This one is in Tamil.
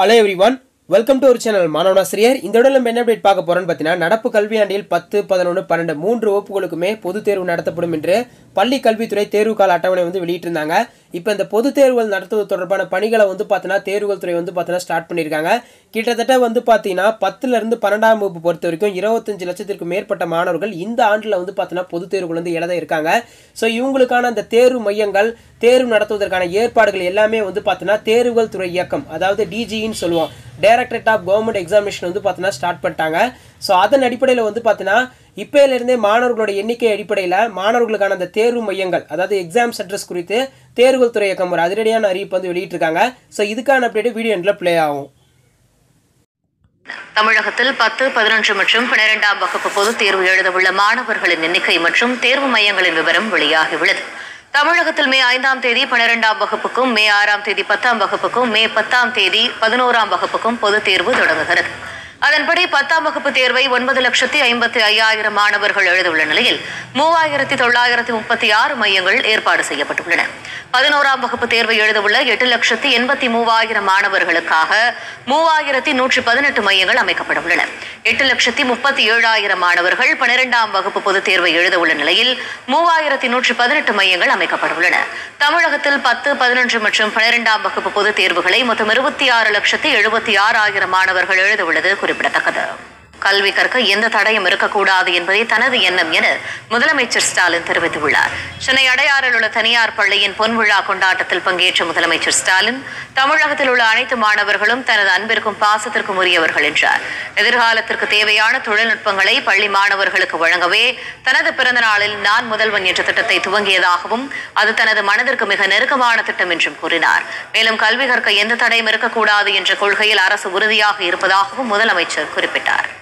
hello everyone welcome to ஒரு சேனல் மாணவனாசிரியர் இந்த இடத்துல நம்ம என்ன அப்டேட் பார்க்க போறோம்னு பார்த்தீங்கன்னா நடப்பு கல்வியாண்டில் பத்து பதினொன்று பன்னெண்டு மூன்று வகுப்புகளுக்குமே பொதுத் தேர்வு நடத்தப்படும் என்று பள்ளி கல்வித்துறை தேர்வு கால அட்டவணை வந்து வெளியிட்டிருந்தாங்க இப்போ இந்த பொதுத் தேர்வுகள் நடத்துவது தொடர்பான பணிகளை வந்து பார்த்தீங்கன்னா தேர்வுகள் துறை வந்து பார்த்தீங்கன்னா ஸ்டார்ட் பண்ணியிருக்காங்க கிட்டத்தட்ட வந்து பார்த்தீங்கன்னா பத்துல இருந்து பன்னெண்டாம் வகுப்பு பொறுத்த வரைக்கும் இருபத்தஞ்சு லட்சத்திற்கு மேற்பட்ட மாணவர்கள் இந்த ஆண்டில் வந்து பார்த்தீங்கன்னா பொதுத் தேர்வுகள் வந்து எழுத இருக்காங்க ஸோ இவங்களுக்கான அந்த தேர்வு மையங்கள் தேர்வு நடத்துவதற்கான ஏற்பாடுகள் எல்லாமே வந்து பார்த்தீங்கன்னா தேர்வுகள் துறை இயக்கம் அதாவது டிஜின்னு சொல்லுவோம் டைரக்டரேட் ஆஃப் கவர்மெண்ட் எக்ஸாமினேஷன் வந்து பார்த்தீங்கன்னா ஸ்டார்ட் பண்ணிட்டாங்க ஸோ அதன் அடிப்படையில் வந்து பார்த்தீங்கன்னா இப்போலேருந்தே மாணவர்களோட எண்ணிக்கை அடிப்படையில் மாணவர்களுக்கான அந்த தேர்வு மையங்கள் அதாவது எக்ஸாம் சென்டர்ஸ் குறித்து தேர்வுகள் துறை இயக்கம் ஒரு அதிரடியான அறிவிப்பு வந்து வெளியிட்டிருக்காங்க ஸோ இதுக்கான அப்டேட் வீடியோ எண்டில் ப்ளே ஆகும் தமிழகத்தில் பத்து பதினொன்று மற்றும் பன்னிரெண்டாம் வகுப்பு பொதுத் தேர்வு எழுதவுள்ள மாணவர்களின் எண்ணிக்கை மற்றும் தேர்வு மையங்களின் விவரம் வெளியாகியுள்ளது தமிழகத்தில் மே ஐந்தாம் தேதி பன்னிரெண்டாம் வகுப்புக்கும் மே ஆறாம் தேதி பத்தாம் வகுப்புக்கும் மே பத்தாம் தேதி பதினோராம் வகுப்புக்கும் பொதுத் தேர்வு தொடங்குகிறது அதன்படி பத்தாம் வகுப்பு தேர்வை ஒன்பது லட்சத்தி ஐம்பத்தி ஐயாயிரம் மாணவர்கள் எழுதவுள்ள நிலையில் மூவாயிரத்தி தொள்ளாயிரத்தி முப்பத்தி ஆறு மையங்கள் ஏற்பாடு செய்யப்பட்டுள்ளன பதினோராம் வகுப்பு தேர்வை எழுதவுள்ள எட்டு லட்சத்தி எண்பத்தி மூவாயிரம் மாணவர்களுக்காக மூவாயிரத்தி நூற்றி பதினெட்டு மையங்கள் அமைக்கப்பட உள்ளன எட்டு லட்சத்தி முப்பத்தி ஏழாயிரம் மாணவர்கள் பனிரெண்டாம் வகுப்பு பொதுத் தேர்வை எழுதவுள்ள நிலையில் மூவாயிரத்தி நூற்றி பதினெட்டு மையங்கள் அமைக்கப்பட உள்ளன தமிழகத்தில் பத்து பதினொன்று மற்றும் பனிரெண்டாம் வகுப்பு பொதுத் தேர்வுகளை மொத்தம் இருபத்தி ஆறு லட்சத்தி எழுபத்தி ஆறாயிரம் மாணவர்கள் எழுதவுள்ளது குறிப்பிடத்தக்கது கல்வி கற்க எந்த தடையும் இருக்கக்கூடாது என்பதே தனது எண்ணம் என முதலமைச்சர் ஸ்டாலின் தெரிவித்துள்ளார் சென்னை அடையாறில் உள்ள தனியார் பள்ளியின் பொன்விழா கொண்டாட்டத்தில் பங்கேற்ற முதலமைச்சர் ஸ்டாலின் தமிழகத்தில் உள்ள அனைத்து மாணவர்களும் தனது அன்பிற்கும் பாசத்திற்கும் உரியவர்கள் என்றார் எதிர்காலத்திற்கு தேவையான தொழில்நுட்பங்களை பள்ளி மாணவர்களுக்கு வழங்கவே தனது பிறந்த நாளில் நான் முதல்வன் என்ற திட்டத்தை துவங்கியதாகவும் அது தனது மனதிற்கு மிக நெருக்கமான திட்டம் என்றும் கூறினார் மேலும் கல்வி கற்க எந்த தடையும் இருக்கக்கூடாது என்ற கொள்கையில் அரசு உறுதியாக இருப்பதாகவும் முதலமைச்சர் குறிப்பிட்டார்